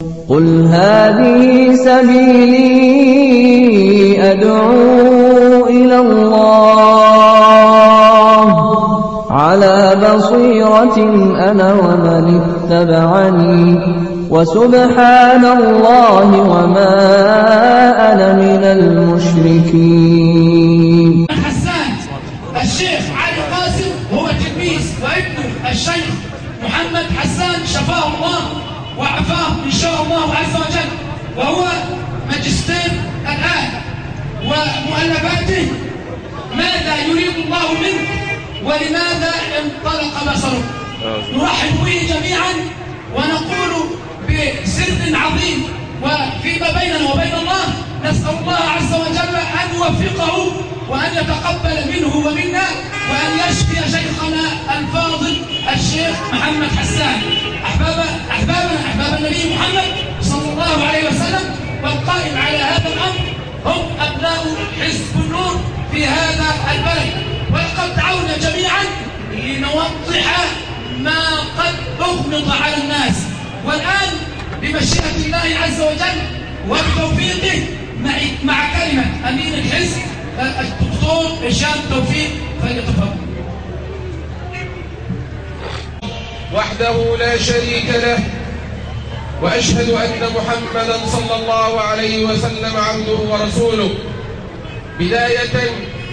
قل هذه سبيلي أدعو إلى الله على بصيرة أنا ومن اتبعني وسبحان الله وما أنا من المشركين حسان الشيخ علي قاسم هو تلميذ وابنه الشيخ محمد حسان شفاه الله وعفاه إن شاء الله عز وجل وهو ماجستير الآن ومؤلفاته ماذا يريد الله منه ولماذا انطلق بصره نرحب به جميعا ونقول بسر عظيم وفيما بيننا وبين الله نسأل الله عز وجل أن يوفقه وأن يتقبل منه ومنا وأن يشفي شيخنا الفاضل الشيخ محمد حسان أحباب أحبابنا أحباب النبي محمد صلى الله عليه وسلم والقائم على هذا الأمر هم أبناء حزب النور في هذا البلد ولقد دعونا جميعا لنوضح ما قد أغمض على الناس والآن بمشيئة الله عز وجل وبتوفيقه مع مع كلمة أمين الحزب الدكتور هشام توفيق فليتفضل وحده لا شريك له وأشهد أن محمدا صلى الله عليه وسلم عبده ورسوله بداية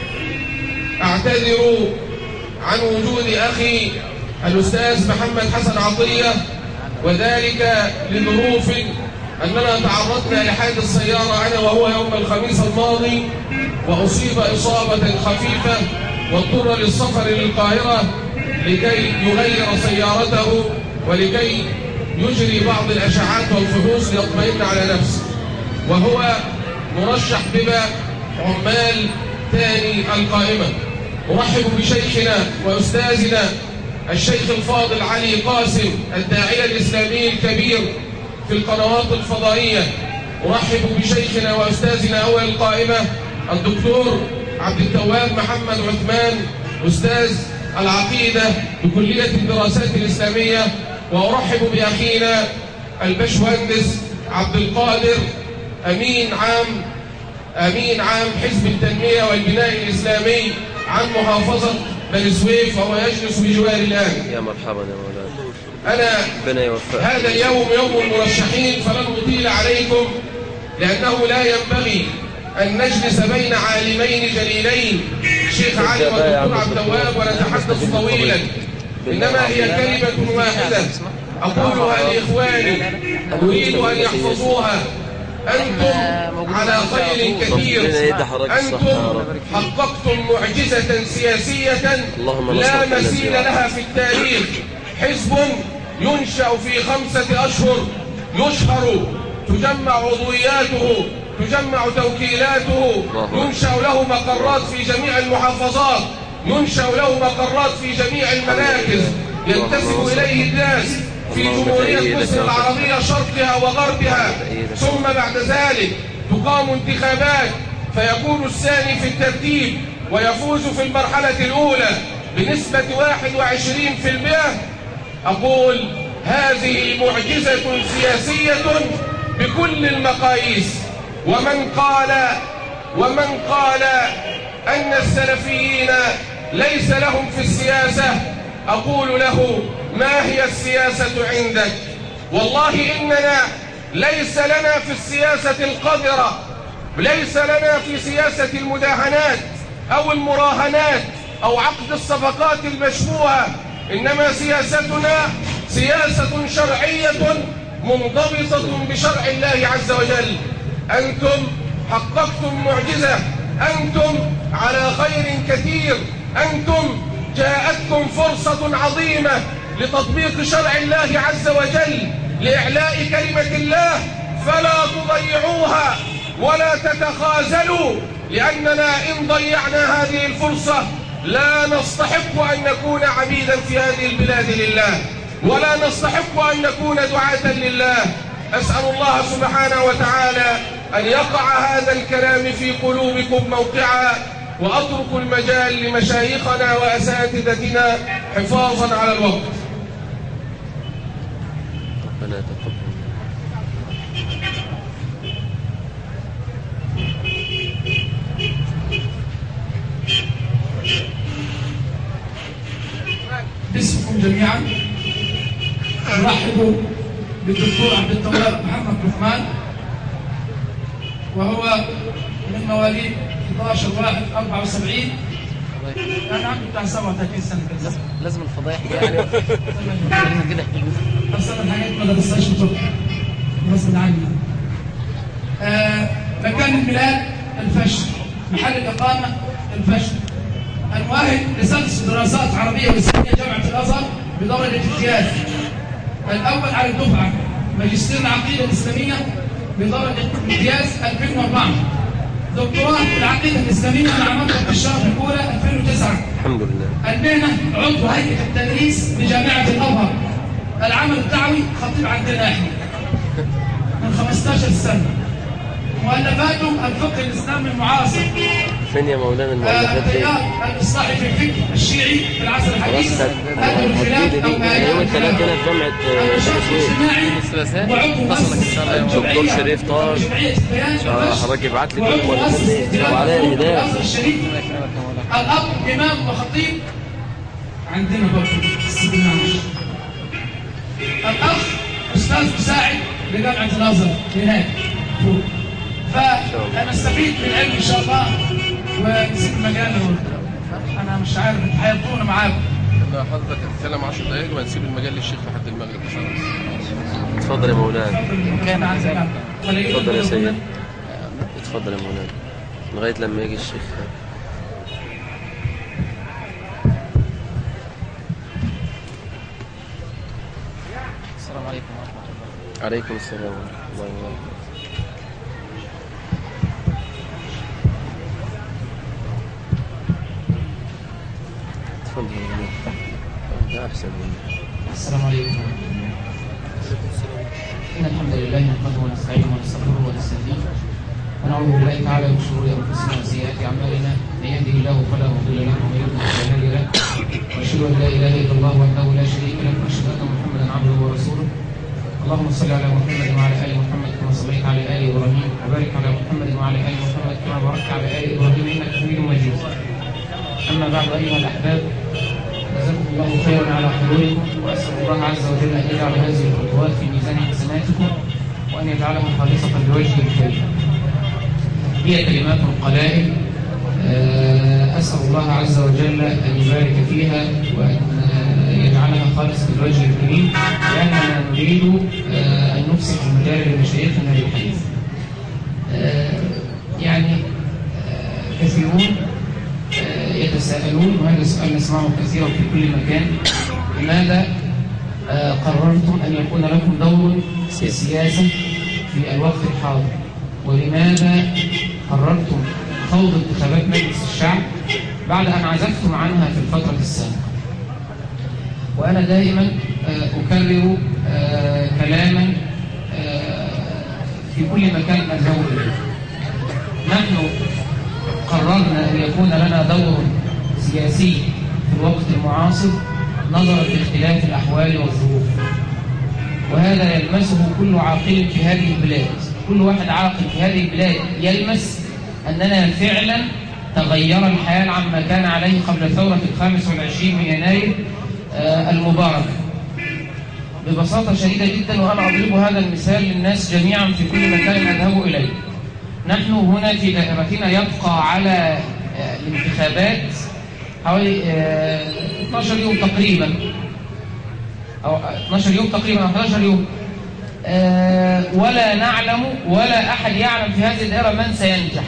أعتذر عن وجود أخي الأستاذ محمد حسن عطية وذلك لظروف أننا تعرضنا لحادث سيارة أنا وهو يوم الخميس الماضي وأصيب إصابة خفيفة واضطر للسفر للقاهرة لكي يغير سيارته ولكي يجري بعض الأشعات والفحوص ليطمئن على نفسه وهو مرشح بما عمال ثاني القائمة أرحب بشيخنا وأستاذنا الشيخ الفاضل علي قاسم الداعية الإسلامي الكبير في القنوات الفضائية أرحب بشيخنا وأستاذنا أول القائمة الدكتور عبد التواب محمد عثمان أستاذ العقيدة بكلية الدراسات الإسلامية وأرحب بأخينا البشمهندس عبد القادر أمين عام أمين عام حزب التنمية والبناء الإسلامي عن محافظة بني سويف وهو يجلس بجواري الآن يا مرحبا يا مولانا أنا ربنا يوفقك هذا اليوم يوم المرشحين فلن أطيل عليكم لأنه لا ينبغي أن نجلس بين عالمين جليلين شيخ علي والدكتور عبد التواب ونتحدث طويلا إنما هي كلمة واحدة أقولها لإخواني أريد أن يحفظوها أنتم على خير كثير أنتم حققتم معجزة سياسية اللهم لا نصرك الذي مثيل وعدك. لها في التاريخ حزب ينشأ في خمسة أشهر يشهر تجمع عضوياته تجمع توكيلاته الله ينشأ له مقرات في جميع المحافظات ينشأ له مقرات في جميع المراكز ينتسب إليه الناس في اللهم جمهورية بأيدك مصر يا رب. العربية شرقها وغربها بأيدك. ثم بعد ذلك تقام انتخابات فيكون الثاني في الترتيب ويفوز في المرحلة الأولى بنسبة 21% أقول هذه معجزة سياسية بكل المقاييس ومن قال ومن قال أن السلفيين ليس لهم في السياسة أقول له ما هي السياسة عندك والله إننا ليس لنا في السياسة القذرة ليس لنا في سياسة المداهنات أو المراهنات أو عقد الصفقات المشبوهة إنما سياستنا سياسة شرعية منضبطة بشرع الله عز وجل أنتم حققتم معجزة أنتم على خير كثير أنتم جاءتكم فرصة عظيمة لتطبيق شرع الله عز وجل لإعلاء كلمة الله فلا تضيعوها ولا تتخاذلوا لأننا إن ضيعنا هذه الفرصة لا نستحق أن نكون عبيدا في هذه البلاد لله ولا نستحق أن نكون دعاة لله أسأل الله سبحانه وتعالى أن يقع هذا الكلام في قلوبكم موقعا وأترك المجال لمشايخنا وأساتذتنا حفاظا على الوقت ربنا يتقبل أخوه بالدكتور عبد التواب محمد رحمن وهو من مواليد 11 واحد 74 أنا عندي بتاع 37 سنة كده لازم الفضايح دي يعني كده بس أنا الحاجات ما درستهاش بطرق غصب عني آه مكان الميلاد الفشل محل الإقامة الفشل المؤهل لسدس دراسات عربية وإسلامية جامعة الأزهر بدرجة امتياز الأول على الدفعة ماجستير العقيدة الإسلامية بدرجة امتياز 2004 دكتوراه في العقيدة الإسلامية مع منطقة الشرف الأولى 2009 الحمد لله المهنة عضو هيئة التدريس بجامعة الأزهر العمل الدعوي خطيب عندنا احنا من 15 سنة مؤلفاته الفقه الإسلامي المعاصر فين يا مولانا المؤلفات دي؟ الرياض الإصلاحي في الفكر الشيعي في العصر الحديث خلاص أهل الخلاف هتجيلي أو دي أنا يوم الثلاث هنا في جامعة آه، الاجتماعي وعضو مؤسسة دكتور شريف طه ان شاء الله حضرتك ابعت لي كل المؤلفات دي وعليا الهداية الأب إمام وخطيب عندنا برضه السبيل الأخ أستاذ مساعد بجامعة الأزهر هناك فوق فنستفيد من العلم إن شاء الله ونسيب مجالنا أنا مش عارف هيطولنا معاكم لا حضرتك هتتكلم 10 دقايق وهنسيب المجال للشيخ لحد المغرب ان شاء الله اتفضل يا مولانا كان اتفضل يا سيد اتفضل يا مولانا لغاية لما يجي الشيخ السلام عليكم ورحمة الله عليكم السلام ورحمة الله وبركاته اتفضل يا مولانا ده أحسن مني السلام عليكم ورحمة الله إن الحمد لله نحمده ونستعينه ونستغفره ونستهديه ونعوذ بالله تعالى من شرور أنفسنا وسيئات أعمالنا من يهده الله فلا مضل له ومن يضلل فلا هادي له وأشهد أن لا إله إلا الله وحده لا شريك له وأشهد أن محمدا عبده ورسوله اللهم صل على محمد وعلى آل محمد كما صليت على آل إبراهيم وبارك على محمد وعلى آل محمد كما باركت على آل إبراهيم إنك حميد مجيد أما بعد أيها الأحباب جزاكم الله خيرا على حضوركم وأسأل الله عز وجل أن يجعل هذه الخطوات في ميزان حسناتكم وأن يجعلها خالصة لوجهه الكريم هي كلمات قلائل آه، أسأل الله عز وجل أن يبارك فيها وأن آه، يجعلها خالصة لوجهه الكريم لأننا نريد آه، أن نفسح المجال لمشايخنا للحديث آه، يعني آه، كثيرون آه، يتساءلون وهذا سؤال نسمعه كثيرا في كل مكان لماذا آه، قررتم أن يكون لكم دور في السياسة في الوقت الحاضر ولماذا قررتم خوض انتخابات مجلس الشعب بعد أن عزفتم عنها في الفترة السابقة وأنا دائما آه، أكرر آه، كلاما آه، في كل مكان أذهب إليه نحن قررنا أن يكون لنا دور سياسي في الوقت المعاصر نظرا لاختلاف الأحوال والظروف وهذا يلمسه كل عاقل في هذه البلاد كل واحد عاقل في هذه البلاد يلمس أننا فعلا تغير الحال عما كان عليه قبل ثورة الخامس والعشرين من يناير آه، المبارك ببساطة شديدة جدا وأنا أضرب هذا المثال للناس جميعا في كل مكان أذهب إليه نحن هنا في دائرتنا يبقى على آه، الانتخابات حوالي آه، 12 يوم تقريبا أو 12 يوم تقريبا أو 11 يوم آه، ولا نعلم ولا أحد يعلم في هذه الدائرة من سينجح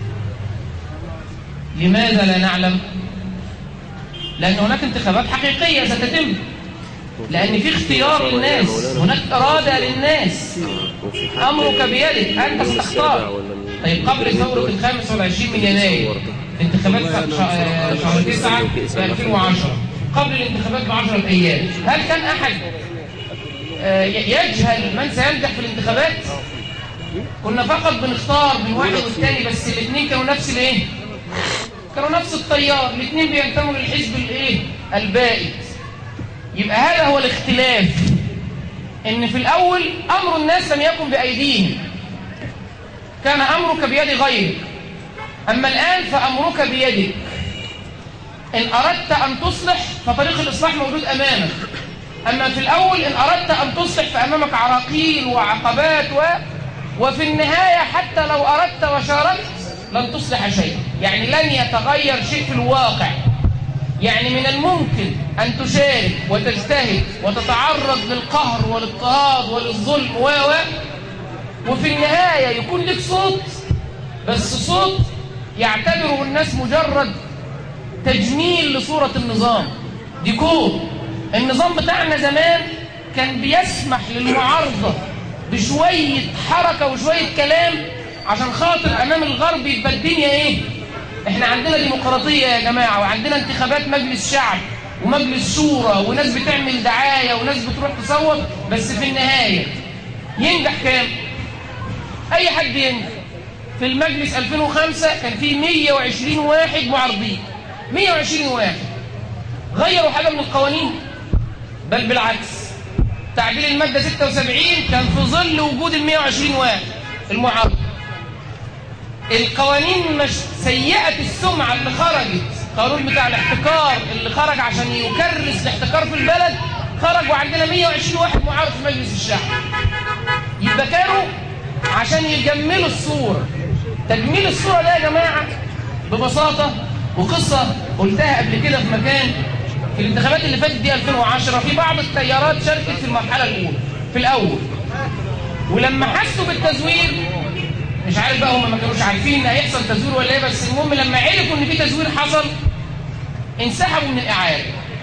لماذا لا نعلم؟ لأن هناك انتخابات حقيقية ستتم لأن في اختيار للناس هناك إرادة للناس وفي حد أمرك بيدك أنت من السابع ستختار ولا من- طيب قبل ثورة الخامس والعشرين من يناير انتخابات كانت شهر شهر تسعة في 2010 قبل الانتخابات بعشرة أيام هل كان أحد آه، ي- يجهل من سينجح في الانتخابات؟ كنا فقط بنختار من واحد والتاني بس الاثنين كانوا نفس الايه؟ كانوا نفس التيار الاثنين بينتموا للحزب الايه؟ البائد يبقى هذا هو الاختلاف ان في الاول امر الناس لم يكن بايديهم كان امرك بيد غيرك اما الان فامرك بيدك ان اردت ان تصلح فطريق الاصلاح موجود امامك أما في الأول إن أردت أن تصلح فأمامك عراقيل وعقبات و... وفي النهاية حتى لو أردت وشاركت لن تصلح شيئا يعني لن يتغير شيء في الواقع يعني من الممكن أن تشارك وتجتهد وتتعرض للقهر والاضطهاد وللظلم و و وفي النهاية يكون لك صوت بس صوت يعتبره الناس مجرد تجميل لصورة النظام ديكور النظام بتاعنا زمان كان بيسمح للمعارضة بشوية حركة وشوية كلام عشان خاطر أمام الغرب يبقى الدنيا إيه إحنا عندنا ديمقراطية يا جماعة وعندنا انتخابات مجلس شعب ومجلس شورى وناس بتعمل دعاية وناس بتروح تصوت بس في النهاية ينجح كام؟ أي حد ينجح في المجلس 2005 كان فيه 120 واحد معارضين 120 واحد غيروا حاجة من القوانين بل بالعكس تعديل المادة 76 كان في ظل وجود ال 120 واحد المعارض القوانين مش سيئة السمعة اللي خرجت قانون بتاع الاحتكار اللي خرج عشان يكرس الاحتكار في البلد خرج وعندنا 120 واحد معارض في مجلس الشعب يبقى كانوا عشان يجملوا الصورة تجميل الصورة ده يا جماعة ببساطة وقصة قلتها قبل كده في مكان في الانتخابات اللي فاتت دي 2010 في بعض التيارات شاركت في المرحلة الأولى في الأول ولما حسوا بالتزوير مش عارف بقى هم ما كانوش عارفين ان هيحصل تزوير ولا ايه بس المهم لما عرفوا ان في تزوير حصل انسحبوا من الإعادة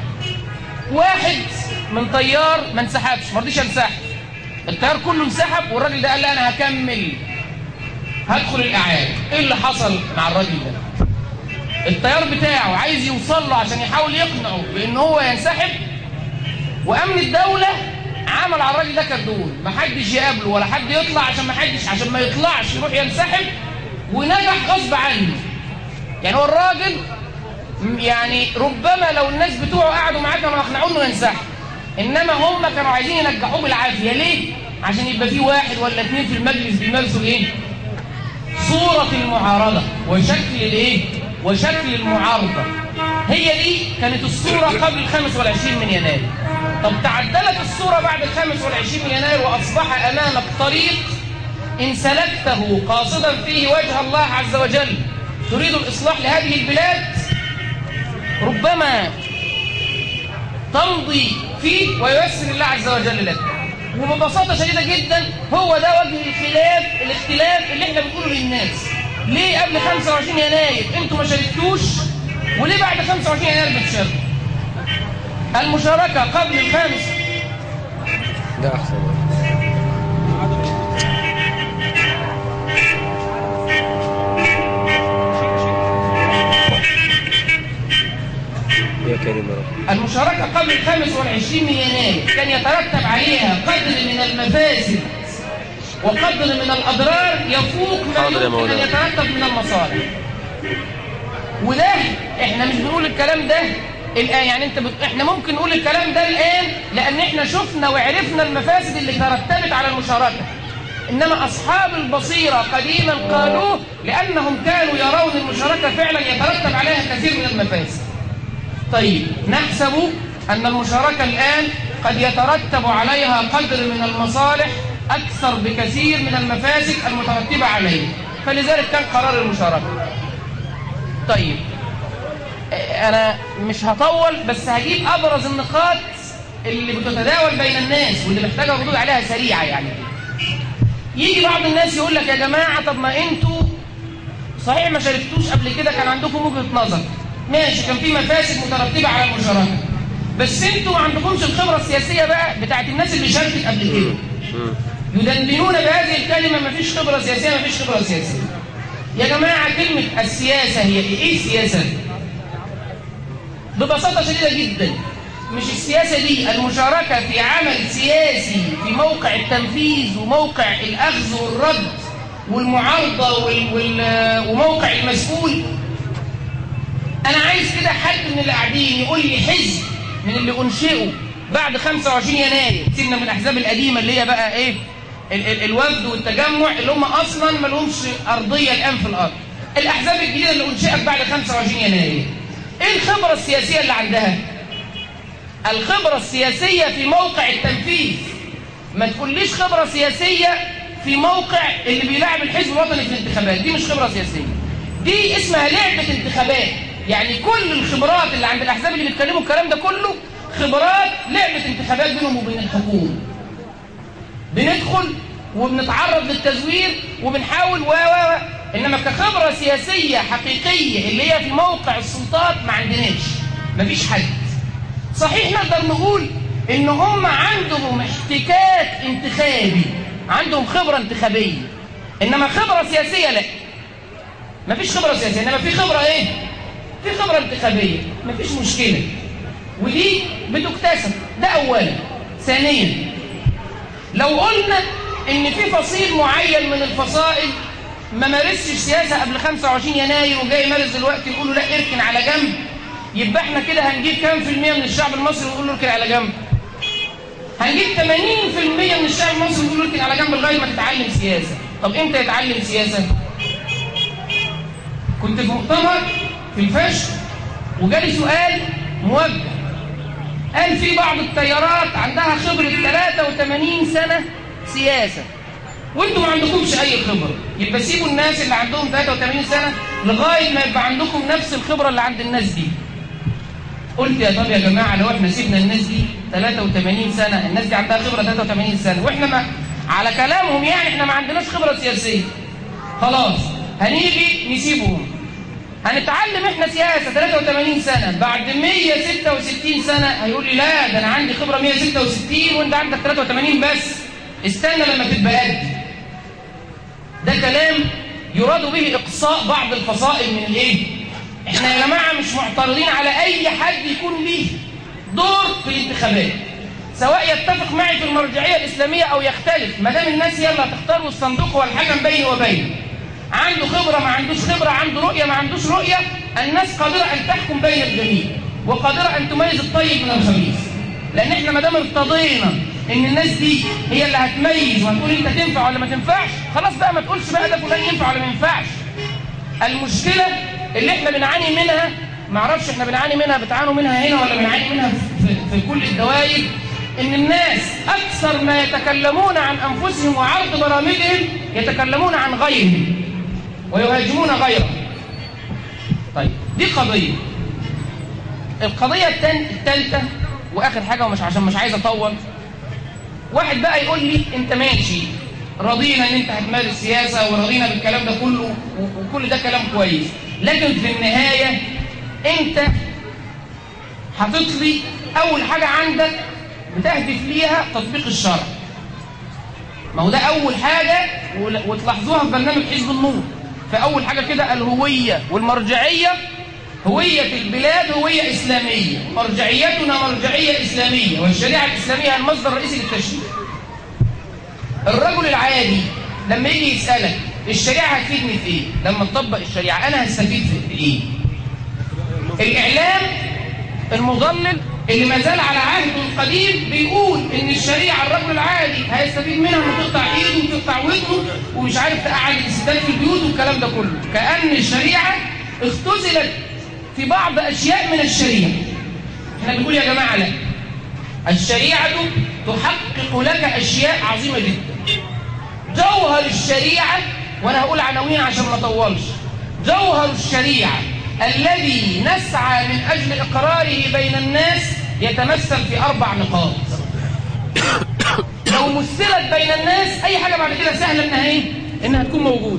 واحد من طيار ما انسحبش ما رضيش ينسحب التيار كله انسحب والراجل ده قال لي انا هكمل هدخل الإعادة ايه اللي حصل مع الراجل ده التيار بتاعه عايز يوصل له عشان يحاول يقنعه بان هو ينسحب وامن الدولة عمل على الراجل ده كردون ما حدش يقابله ولا حد يطلع عشان ما حدش عشان ما يطلعش يروح ينسحب ونجح غصب عنه يعني هو الراجل يعني ربما لو الناس بتوعه قعدوا معاه كانوا اقنعوه انه ينسحب انما هم كانوا عايزين ينجحوه بالعافيه ليه عشان يبقى في واحد ولا اثنين في المجلس بيمارسوا ايه صورة المعارضة وشكل الايه وشكل المعارضة هي دي كانت الصورة قبل الخامس والعشرين من يناير طب تعدلت الصورة بعد الخامس والعشرين من يناير وأصبح أمامك طريق إن سلكته قاصدا فيه وجه الله عز وجل تريد الإصلاح لهذه البلاد ربما تمضي فيه وييسر الله عز وجل لك وببساطة شديدة جدا هو ده وجه الخلاف الاختلاف اللي احنا بنقوله للناس ليه قبل 25 يناير انتوا ما شاركتوش وليه بعد 25 يناير بتشاركوا المشاركة قبل الخامس ده احسن يا كريم يا رب المشاركة قبل الخامس والعشرين من يناير كان يترتب عليها قدر من المفاسد وقدر من الأضرار يفوق ما حاضر يا يمكن أن مولانا. يترتب من المصالح وده احنا مش بنقول الكلام ده الآن يعني انت بت... احنا ممكن نقول الكلام ده الآن لأن احنا شفنا وعرفنا المفاسد اللي ترتبت على المشاركة إنما أصحاب البصيرة قديما قالوه لأنهم كانوا يرون المشاركة فعلا يترتب عليها كثير من المفاسد طيب نحسب أن المشاركة الآن قد يترتب عليها قدر من المصالح أكثر بكثير من المفاسد المترتبة عليه فلذلك كان قرار المشاركة طيب أنا مش هطول بس هجيب أبرز النقاط اللي بتتداول بين الناس واللي محتاجة ردود عليها سريعة يعني يجي بعض الناس يقول لك يا جماعة طب ما انتوا صحيح ما شاركتوش قبل كده كان عندكم وجهة نظر ماشي كان في مفاسد مترتبة على المشاركة بس انتوا ما عندكمش الخبرة السياسية بقى بتاعت الناس اللي شاركت قبل كده يدندنون بهذه الكلمة ما فيش خبرة سياسية ما فيش خبرة سياسية يا جماعة كلمة السياسة هي ايه ايه السياسة ببساطة شديدة جدا مش السياسة دي المشاركة في عمل سياسي في موقع التنفيذ وموقع الأخذ والرد والمعارضة وال... وال... وموقع المسؤول أنا عايز كده حد من اللي قاعدين يقول لي حزب من اللي أنشئوا بعد 25 يناير سيبنا من الأحزاب القديمة اللي هي بقى إيه ال... ال... الوفد والتجمع اللي هم أصلا ما لهمش أرضية الآن في الأرض الأحزاب الجديدة اللي أنشئت بعد 25 يناير إيه الخبرة السياسية اللي عندها؟ الخبرة السياسية في موقع التنفيذ ما تقوليش خبرة سياسية في موقع اللي بيلعب الحزب الوطني في الانتخابات دي مش خبرة سياسية دي اسمها لعبة انتخابات يعني كل الخبرات اللي عند الأحزاب اللي بيتكلموا الكلام ده كله خبرات لعبة انتخابات بينهم وبين الحكومة بندخل وبنتعرض للتزوير وبنحاول و و و انما كخبره سياسيه حقيقيه اللي هي في موقع السلطات ما عندناش مفيش حد صحيح نقدر نقول ان هم عندهم احتكاك انتخابي عندهم خبره انتخابيه انما خبره سياسيه لا مفيش خبره سياسيه انما في خبره ايه في خبره انتخابيه مفيش مشكله ودي بتكتسب ده اولا ثانيا لو قلنا ان في فصيل معين من الفصائل ما مارسش سياسه قبل 25 يناير وجاي يمارس دلوقتي نقول له لا اركن على جنب يبقى احنا كده هنجيب كام في المية من الشعب المصري ونقول له اركن على جنب هنجيب 80% من الشعب المصري ونقول له اركن على جنب لغايه ما تتعلم سياسه طب امتى يتعلم سياسه كنت في مؤتمر في الفشل وجالي سؤال موجه قال في بعض التيارات عندها خبرة 83 سنة سياسة وانتم ما عندكمش اي خبرة يبقى سيبوا الناس اللي عندهم 83 سنة لغاية ما يبقى عندكم نفس الخبرة اللي عند الناس دي قلت يا طب يا جماعة لو احنا سيبنا الناس دي 83 سنة الناس دي عندها خبرة 83 سنة واحنا ما على كلامهم يعني احنا ما عندناش خبرة سياسية خلاص هنيجي نسيبهم هنتعلم احنا سياسة 83 سنة بعد 166 سنة هيقول لي لا ده انا عندي خبرة 166 وانت عندك 83 بس استنى لما تبقى قد ده كلام يراد به اقصاء بعض الفصائل من الايه احنا يا جماعة مش معترضين على اي حد يكون ليه دور في الانتخابات سواء يتفق معي في المرجعية الإسلامية أو يختلف ما دام الناس هي اللي هتختار والصندوق هو الحكم بيني وبينه عنده خبرة ما عندوش خبرة عنده رؤية ما عندوش رؤية الناس قادرة أن تحكم بين الجميع وقادرة أن تميز الطيب من الخبيث لأن احنا ما دام ارتضينا إن الناس دي هي اللي هتميز وهتقول أنت تنفع ولا ما تنفعش خلاص بقى ما تقولش بقى ده فلان ينفع ولا ما ينفعش المشكلة اللي احنا بنعاني منها ما اعرفش احنا بنعاني منها بتعانوا منها هنا ولا بنعاني منها في, في كل الدوائر ان الناس اكثر ما يتكلمون عن انفسهم وعرض برامجهم يتكلمون عن غيرهم ويهاجمون غيره طيب دي قضية القضية الثالثة واخر حاجة ومش عشان مش عايز اطول واحد بقى يقول لي انت ماشي رضينا ان انت هتمارس سياسة ورضينا بالكلام ده كله وكل ده كلام كويس لكن في النهاية انت هتطلي اول حاجة عندك بتهدف ليها تطبيق الشرع ما هو ده اول حاجة وتلاحظوها في برنامج حزب النور فاول حاجة كده الهوية والمرجعية هوية البلاد هوية إسلامية مرجعيتنا مرجعية إسلامية والشريعة الإسلامية المصدر الرئيسي للتشريع الرجل العادي لما يجي يسألك الشريعة هتفيدني في ايه لما تطبق الشريعة انا هستفيد في ايه الاعلام المضلل اللي ما زال على عهده القديم بيقول ان الشريعة الرجل العادي هيستفيد منها انه تقطع ايده وتقطع ودنه ومش عارف تقعد الستات في البيوت والكلام ده كله كأن الشريعة اختزلت في بعض اشياء من الشريعة احنا بنقول يا جماعة لا الشريعة تحقق لك اشياء عظيمة جدا جوهر الشريعة وانا هقول عناوين عشان ما اطولش جوهر الشريعة الذي نسعى من اجل اقراره بين الناس يتمثل في اربع نقاط لو مثلت بين الناس اي حاجة بعد كده سهلة انها ايه انها تكون موجودة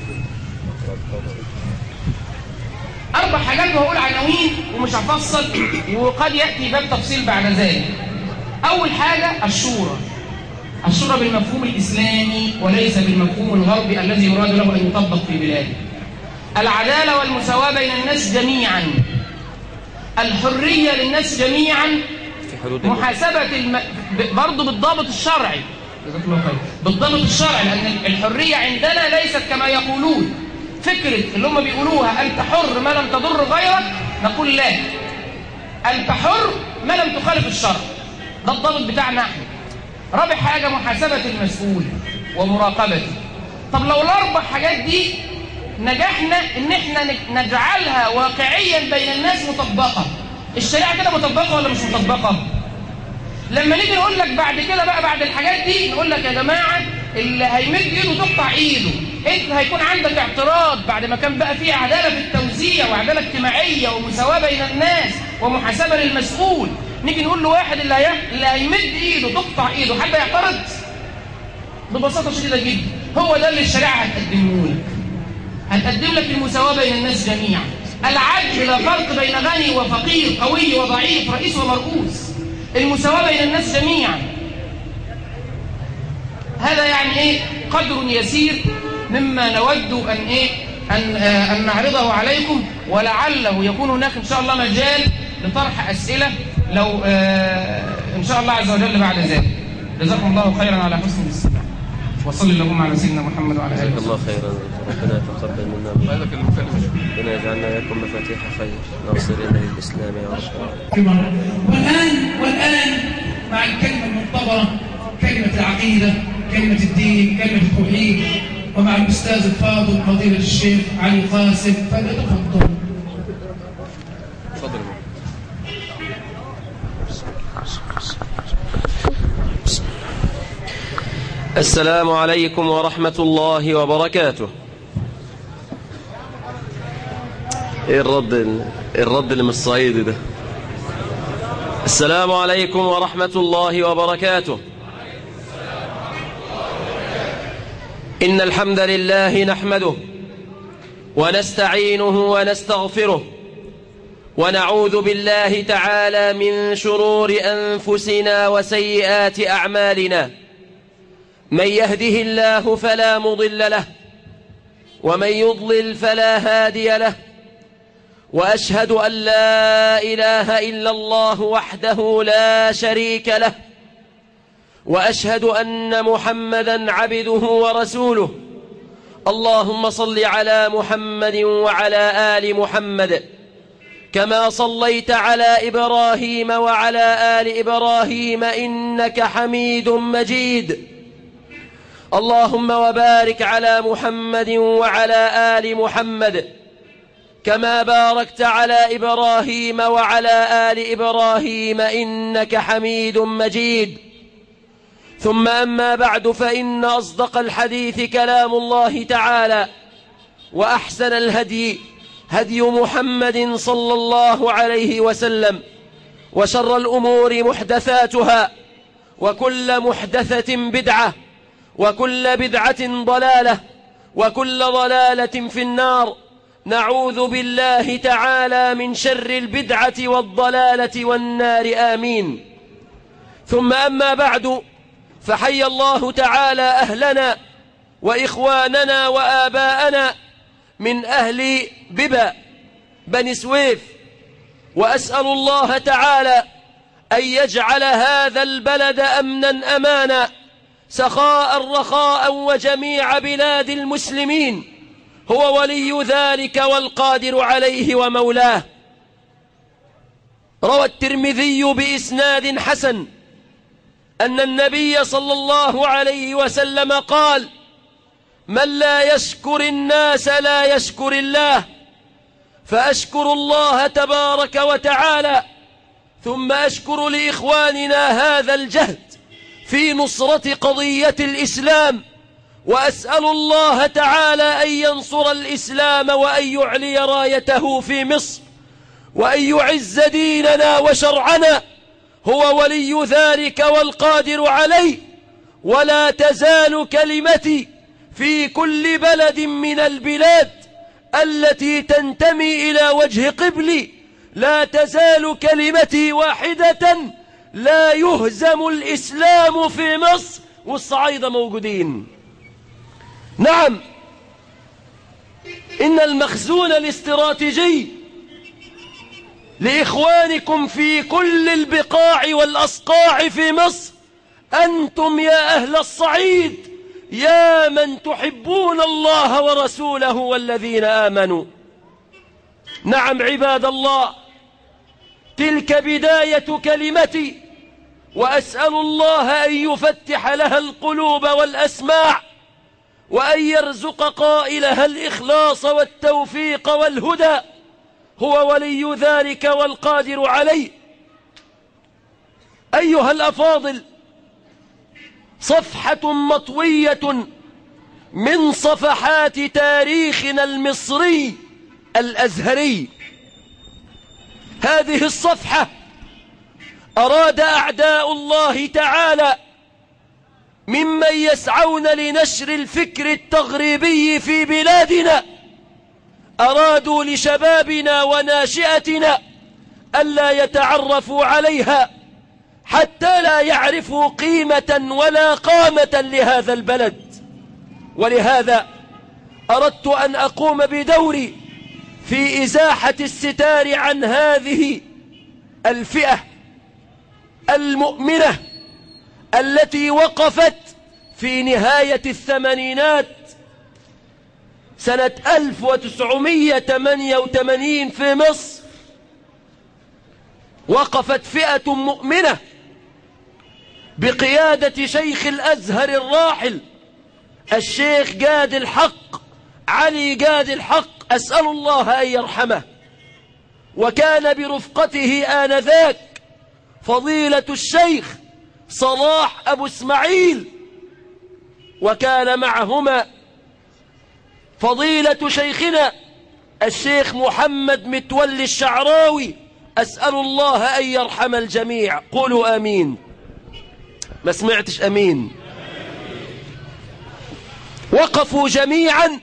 اربع حاجات وهقول عناوين ومش هفصل وقد يأتي باب تفصيل بعد ذلك اول حاجة الشورى الشورى بالمفهوم الإسلامي وليس بالمفهوم الغربي الذي يراد له أن يطبق في بلاده العدالة والمساواة بين الناس جميعا الحرية للناس جميعا محاسبة الم... برضه بالضابط الشرعي بالضابط الشرعي لأن الحرية عندنا ليست كما يقولون فكرة اللي هم بيقولوها أنت حر ما لم تضر غيرك نقول لا أنت حر ما لم تخالف الشرع ده الضابط بتاعنا احنا رابع حاجة محاسبة المسؤول ومراقبته طب لو الأربع حاجات دي نجحنا إن إحنا نجعلها واقعيا بين الناس مطبقة الشريعة كده مطبقة ولا مش مطبقة لما نيجي نقول لك بعد كده بقى بعد الحاجات دي نقول لك يا جماعة اللي هيمد ايده تقطع ايده انت هيكون عندك اعتراض بعد ما كان بقى فيه عدالة في التوزيع وعدالة اجتماعية ومساواة بين الناس ومحاسبة للمسؤول نيجي نقول له واحد اللي, هي... اللي هيمد ايده تقطع ايده حد يعترض ببساطة شديدة جدا هو ده اللي الشريعة هتقدمه لك هتقدم لك المساواة بين الناس جميعا العدل لا فرق بين غني وفقير قوي وضعيف رئيس ومرؤوس المساواة بين الناس جميعا هذا يعني ايه قدر يسير مما نود ان ايه ان, آه أن نعرضه عليكم ولعله يكون هناك ان شاء الله مجال لطرح اسئله لو آه ان شاء الله عز وجل بعد ذلك جزاكم الله خيرا على حسن الاستماع وصلي اللهم على سيدنا محمد وعلى اله جزاك وصحبه الله خيرا ربنا يتقبل منا هذا كان المكلم ربنا يجعلنا وإياكم مفاتيح خير ناصرين للإسلام يا رب كبر والآن والآن مع الكلمة المنتظرة كلمة العقيدة كلمة الدين كلمة التوحيد ومع الأستاذ الفاضل فضيلة الشيخ علي قاسم فليتفضل تفضل السلام عليكم ورحمة الله وبركاته ايه الرد ال- الرد اللي من الصعيد ده السلام عليكم ورحمة الله وبركاته إن الحمد لله نحمده ونستعينه ونستغفره ونعوذ بالله تعالى من شرور أنفسنا وسيئات أعمالنا من يهده الله فلا مضل له ومن يضلل فلا هادي له وأشهد أن لا إله إلا الله وحده لا شريك له وأشهد أن محمدا عبده ورسوله اللهم صل على محمد وعلى آل محمد كما صليت على إبراهيم وعلى آل إبراهيم إنك حميد مجيد اللهم وبارك على محمد وعلى آل محمد كما باركت على إبراهيم وعلى آل إبراهيم إنك حميد مجيد ثم أما بعد فإن أصدق الحديث كلام الله تعالى وأحسن الهدي هدي محمد صلى الله عليه وسلم وشر الأمور محدثاتها وكل محدثة بدعة وكل بدعة ضلالة وكل ضلالة في النار نعوذ بالله تعالى من شر البدعة والضلالة والنار آمين ثم أما بعد فحي الله تعالى أهلنا وإخواننا وآباءنا من أهل ببا بني سويف وأسأل الله تعالى أن يجعل هذا البلد أمنا أمانا سخاء رخاء وجميع بلاد المسلمين هو ولي ذلك والقادر عليه ومولاه روى الترمذي بإسناد حسن أن النبي صلى الله عليه وسلم قال من لا يشكر الناس لا يشكر الله فأشكر الله تبارك وتعالى ثم أشكر لإخواننا هذا الجهد في نصرة قضية الإسلام وأسأل الله تعالى أن ينصر الإسلام وأن يعلي رايته في مصر وأن يعز ديننا وشرعنا هو ولي ذلك والقادر عليه ولا تزال كلمتي في كل بلد من البلاد التي تنتمي إلى وجه قبلي لا تزال كلمتي واحدة لا يهزم الإسلام في مصر والصعايدة موجودين نعم إن المخزون الاستراتيجي لإخوانكم في كل البقاع والأصقاع في مصر أنتم يا أهل الصعيد يا من تحبون الله ورسوله والذين آمنوا نعم عباد الله تلك بداية كلمتي وأسأل الله أن يفتح لها القلوب والأسماع وأن يرزق قائلها الإخلاص والتوفيق والهدى هو ولي ذلك والقادر عليه أيها الأفاضل صفحة مطوية من صفحات تاريخنا المصري الأزهري هذه الصفحة أراد أعداء الله تعالى ممن يسعون لنشر الفكر التغريبي في بلادنا أرادوا لشبابنا وناشئتنا ألا يتعرفوا عليها حتى لا يعرفوا قيمة ولا قامة لهذا البلد ولهذا أردت أن أقوم بدوري في إزاحة الستار عن هذه الفئة المؤمنة التي وقفت في نهاية الثمانينات سنة 1988 في مصر وقفت فئة مؤمنة بقيادة شيخ الأزهر الراحل الشيخ جاد الحق علي جاد الحق أسأل الله أن يرحمه وكان برفقته آنذاك فضيلة الشيخ صلاح أبو اسماعيل وكان معهما فضيلة شيخنا الشيخ محمد متولي الشعراوي أسأل الله أن يرحم الجميع قولوا آمين ما سمعتش أمين وقفوا جميعا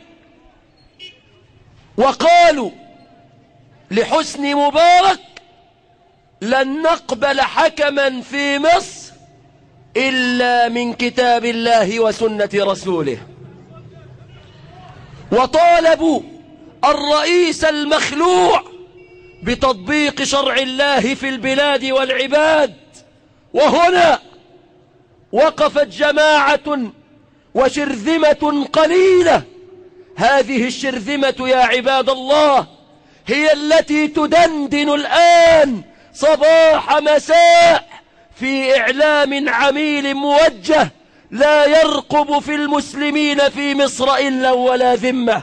وقالوا لحسن مبارك لن نقبل حكما في مصر إلا من كتاب الله وسنة رسوله وطالبوا الرئيس المخلوع بتطبيق شرع الله في البلاد والعباد وهنا وقفت جماعة وشرذمة قليلة هذه الشرذمة يا عباد الله هي التي تدندن الآن صباح مساء في إعلام عميل موجه لا يرقب في المسلمين في مصر إلا ولا ذمة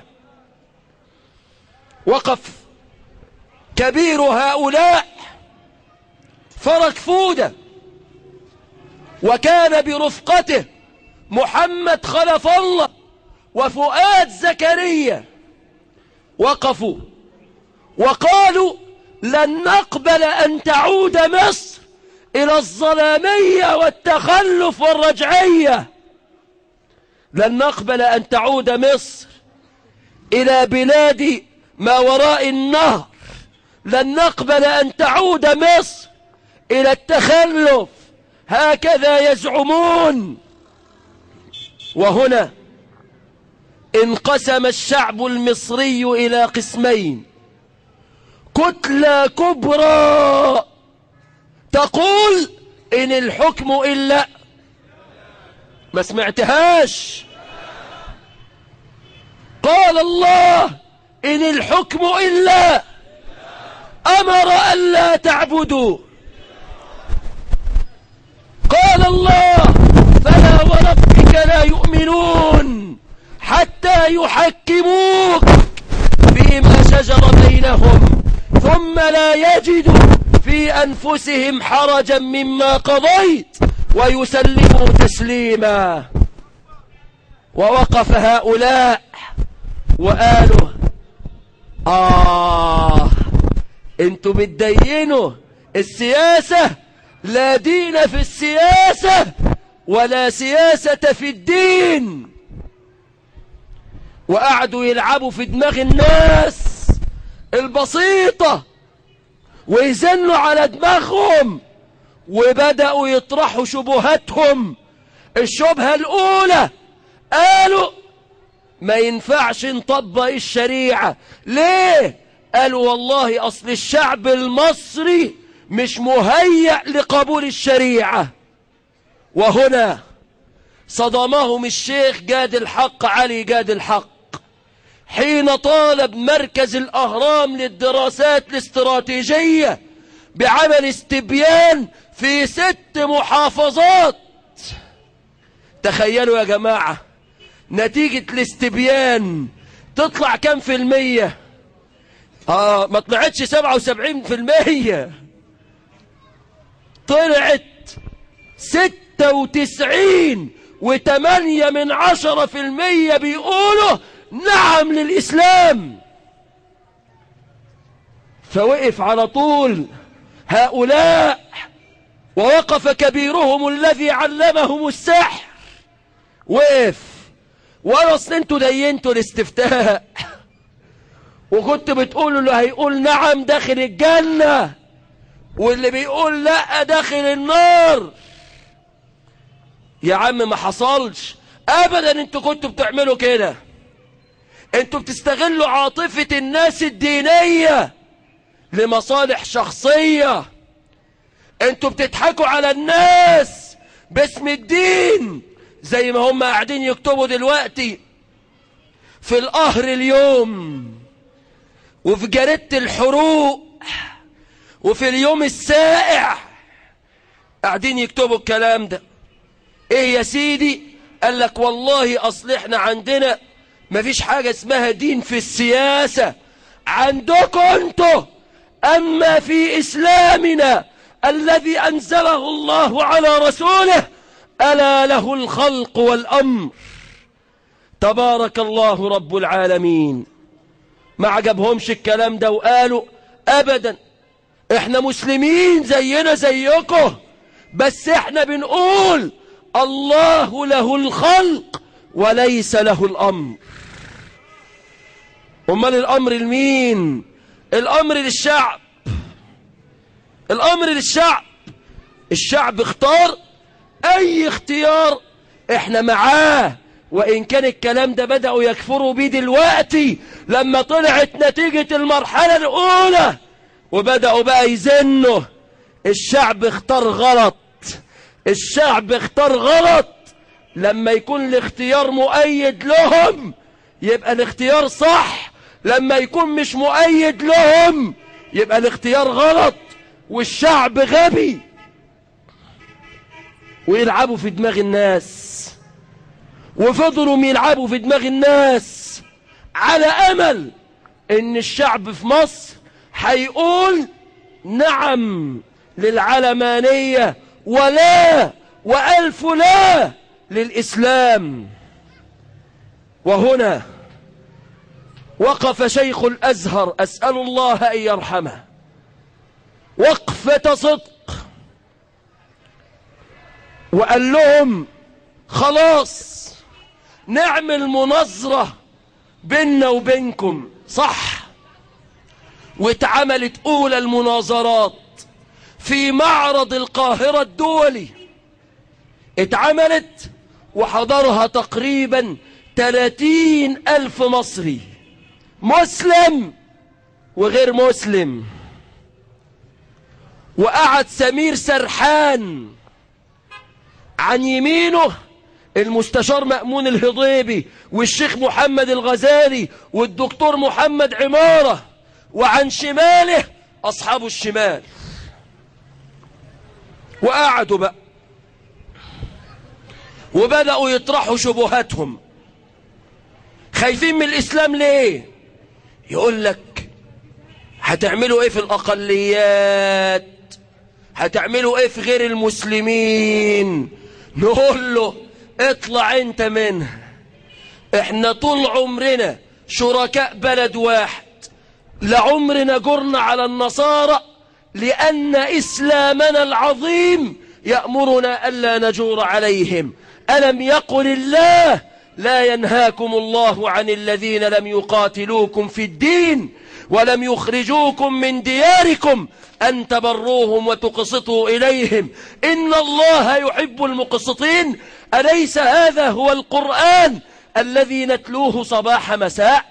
وقف كبير هؤلاء فرج فودة وكان برفقته محمد خلف الله وفؤاد زكريا وقفوا وقالوا لن نقبل أن تعود مصر إلى الظلامية والتخلف والرجعية لن نقبل أن تعود مصر إلى بلاد ما وراء النهر لن نقبل أن تعود مصر إلى التخلف هكذا يزعمون وهنا انقسم الشعب المصري إلى قسمين كتلة كبرى تقول إن الحكم إلا ما سمعتهاش قال الله إن الحكم إلا أمر ألا تعبدوا قال الله فلا وربك لا يؤمنون حتى يحكموك فيما شجر بينهم ثم لا يجدوا في أنفسهم حرجا مما قضيت ويسلموا تسليما ووقف هؤلاء وقالوا آه انتوا بتدينوا السياسة لا دين في السياسة ولا سياسة في الدين وقعدوا يلعبوا في دماغ الناس البسيطة ويزنوا على دماغهم وبدأوا يطرحوا شبهاتهم الشبهة الأولى قالوا ما ينفعش نطبق الشريعة ليه قالوا والله أصل الشعب المصري مش مهيأ لقبول الشريعة وهنا صدمهم الشيخ جاد الحق علي جاد الحق حين طالب مركز الأهرام للدراسات الاستراتيجية بعمل استبيان في ست محافظات تخيلوا يا جماعة نتيجة الاستبيان تطلع كم في المية اه ما طلعتش سبعة وسبعين في المية طلعت ستة وتسعين وتمانية من عشرة في المية بيقولوا نعم للإسلام فوقف على طول هؤلاء ووقف كبيرهم الذي علمهم السحر وقف ولا اصل انتوا دينتوا الاستفتاء وكنت بتقولوا اللي هيقول نعم داخل الجنة واللي بيقول لا داخل النار يا عم ما حصلش ابدا انتوا كنتوا بتعملوا كده انتوا بتستغلوا عاطفة الناس الدينية لمصالح شخصية انتوا بتضحكوا على الناس باسم الدين زي ما هم قاعدين يكتبوا دلوقتي في القهر اليوم وفي جريدة الحروق وفي اليوم السائع قاعدين يكتبوا الكلام ده ايه يا سيدي قال لك والله اصل احنا عندنا مفيش حاجة اسمها دين في السياسة عندكم انتوا اما في اسلامنا الذي انزله الله على رسوله الا له الخلق والامر تبارك الله رب العالمين ما عجبهمش الكلام ده وقالوا ابدا احنا مسلمين زينا زيكم بس احنا بنقول الله له الخلق وليس له الامر امال الامر لمين الامر للشعب الامر للشعب الشعب اختار اي اختيار احنا معاه وان كان الكلام ده بدأوا يكفروا بيه دلوقتي لما طلعت نتيجة المرحلة الاولى وبدأوا بقى يزنوا الشعب اختار غلط الشعب اختار غلط لما يكون الاختيار مؤيد لهم يبقى الاختيار صح لما يكون مش مؤيد لهم يبقى الاختيار غلط والشعب غبي ويلعبوا في دماغ الناس وفضلوا يلعبوا في دماغ الناس على امل ان الشعب في مصر هيقول نعم للعلمانية ولا وألف لا للإسلام وهنا وقف شيخ الأزهر أسأل الله أن يرحمه وقفة صدق وقال لهم خلاص نعمل مناظرة بيننا وبينكم صح واتعملت أولى المناظرات في معرض القاهرة الدولي اتعملت وحضرها تقريبا 30 ألف مصري مسلم وغير مسلم وقعد سمير سرحان عن يمينه المستشار مأمون الهضيبي والشيخ محمد الغزالي والدكتور محمد عمارة وعن شماله أصحاب الشمال وقعدوا بقى وبدأوا يطرحوا شبهاتهم خايفين من الإسلام ليه يقول لك هتعملوا ايه في الأقليات هتعملوا ايه في غير المسلمين نقول له اطلع انت منها احنا طول عمرنا شركاء بلد واحد لعمرنا جرنا على النصارى لأن إسلامنا العظيم يأمرنا ألا نجور عليهم ألم يقل الله لا ينهاكم الله عن الذين لم يقاتلوكم في الدين ولم يخرجوكم من دياركم أن تبروهم وتقسطوا إليهم إن الله يحب المقسطين أليس هذا هو القرآن الذي نتلوه صباح مساء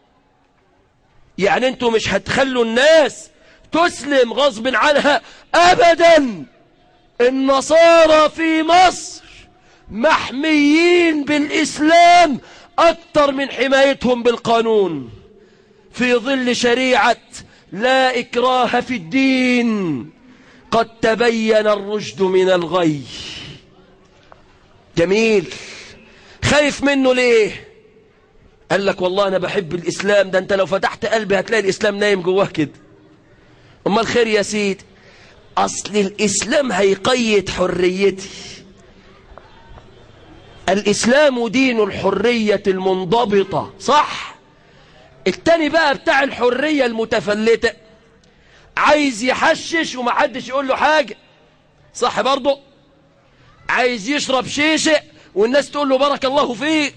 يعني انتوا مش هتخلوا الناس تسلم غصب عنها أبدا النصارى في مصر محميين بالإسلام أكثر من حمايتهم بالقانون في ظل شريعة لا إكراه في الدين قد تبين الرشد من الغي جميل خايف منه ليه قال لك والله أنا بحب الإسلام ده أنت لو فتحت قلبي هتلاقي الإسلام نايم جواه كده أما الخير يا سيدي أصل الإسلام هيقيد حريتي الإسلام دين الحرية المنضبطة صح التاني بقى بتاع الحرية المتفلتة عايز يحشش ومحدش يقول له حاجة صح برضه عايز يشرب شيشة والناس تقول له بارك الله فيك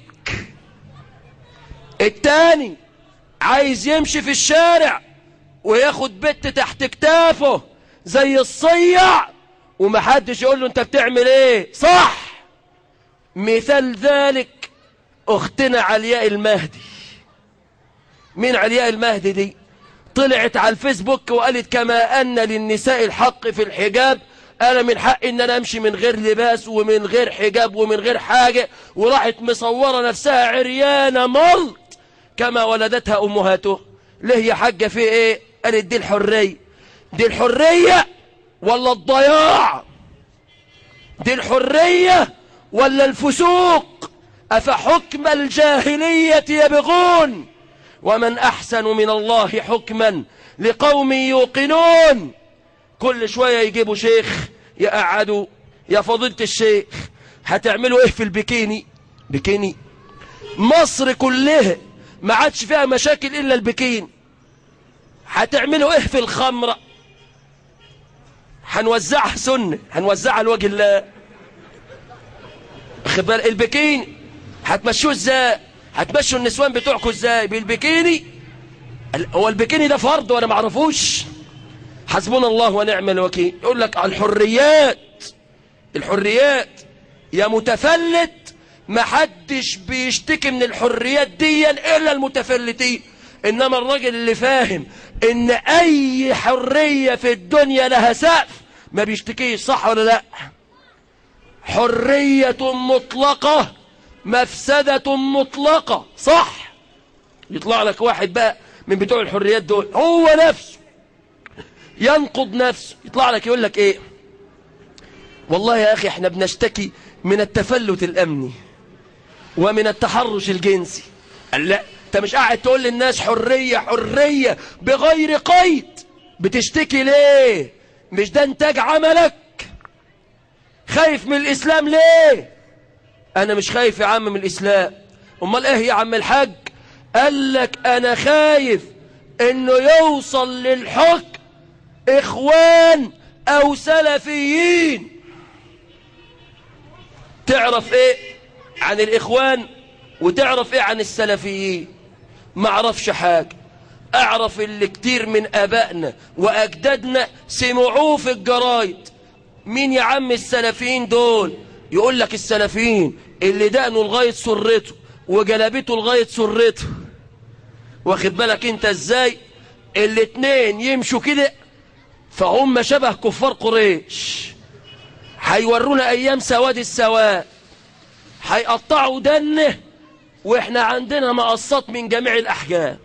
التاني عايز يمشي في الشارع وياخد بنت تحت كتافه زي الصيع ومحدش يقول له انت بتعمل ايه صح مثال ذلك اختنا علياء المهدي مين علياء المهدي دي طلعت على الفيسبوك وقالت كما ان للنساء الحق في الحجاب انا من حقي ان انا امشي من غير لباس ومن غير حجاب ومن غير حاجة وراحت مصورة نفسها عريانة ملط كما ولدتها امهاته ليه يا حاجة في ايه قالت دي الحرية دي الحرية ولا الضياع دي الحرية ولا الفسوق أفحكم الجاهلية يبغون ومن أحسن من الله حكما لقوم يوقنون كل شوية يجيبوا شيخ يقعدوا يا فضيلة الشيخ هتعملوا ايه في البكيني بكيني مصر كلها ما عادش فيها مشاكل إلا البكين هتعملوا ايه في الخمرة هنوزعها سنة هنوزعها لوجه الله خبال البكيني هتمشوه ازاي هتمشوا النسوان بتوعكم ازاي بالبكيني ال- هو البكيني ده فرض وانا معرفوش حسبنا الله ونعم الوكيل يقول لك الحريات الحريات يا متفلت ما حدش بيشتكي من الحريات دي الا المتفلتين انما الراجل اللي فاهم ان اي حرية في الدنيا لها سقف ما بيشتكيش صح ولا لا حرية مطلقة مفسدة مطلقة صح يطلع لك واحد بقى من بتوع الحريات دول هو نفسه ينقض نفسه يطلع لك يقول لك ايه والله يا اخي احنا بنشتكي من التفلت الامني ومن التحرش الجنسي قال لا انت مش قاعد تقول للناس حرية حرية بغير قيد بتشتكي ليه مش ده انتاج عملك خايف من الاسلام ليه انا مش خايف يا عم من الاسلام امال ايه يا عم الحاج قال لك انا خايف انه يوصل للحكم اخوان او سلفيين تعرف ايه عن الاخوان وتعرف ايه عن السلفيين ما اعرفش حاجة اعرف اللي كتير من ابائنا واجدادنا سمعوه في الجرايد مين يا عم السلفيين دول يقول لك السلفيين اللي دقنه لغاية سرته وجلبته لغاية سرته واخد بالك انت ازاي الاتنين يمشوا كده فهم شبه كفار قريش هيورونا ايام سواد السواد هيقطعوا دنه واحنا عندنا مقصات من جميع الاحجام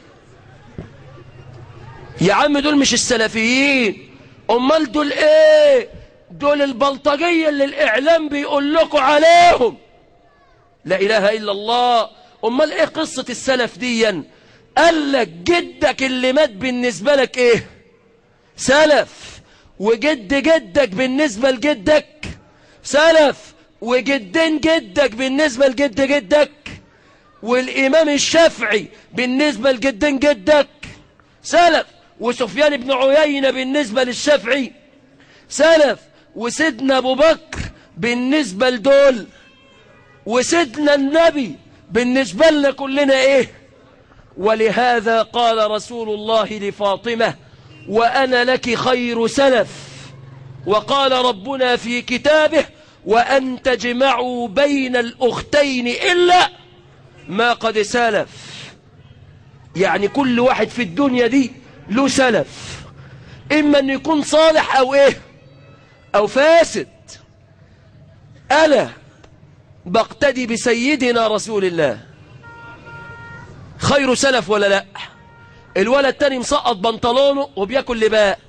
يا عم دول مش السلفيين امال دول ايه دول البلطجية اللي الاعلام بيقول لكم عليهم لا اله الا الله امال ايه قصة السلف ديا قال لك جدك اللي مات بالنسبة لك ايه سلف وجد جدك بالنسبة لجدك سلف وجدين جدك بالنسبة لجد جدك والإمام الشافعي بالنسبة لجدين جدك سلف وسفيان بن عيينة بالنسبة للشافعي سلف وسيدنا أبو بكر بالنسبة لدول وسيدنا النبي بالنسبة لنا كلنا إيه ولهذا قال رسول الله لفاطمة وأنا لك خير سلف وقال ربنا في كتابه وأن تجمعوا بين الأختين إلا ما قد سلف يعني كل واحد في الدنيا دي له سلف إما أن يكون صالح أو إيه أو فاسد ألا بقتدي بسيدنا رسول الله خير سلف ولا لا الولد التاني مسقط بنطلونه وبياكل لباء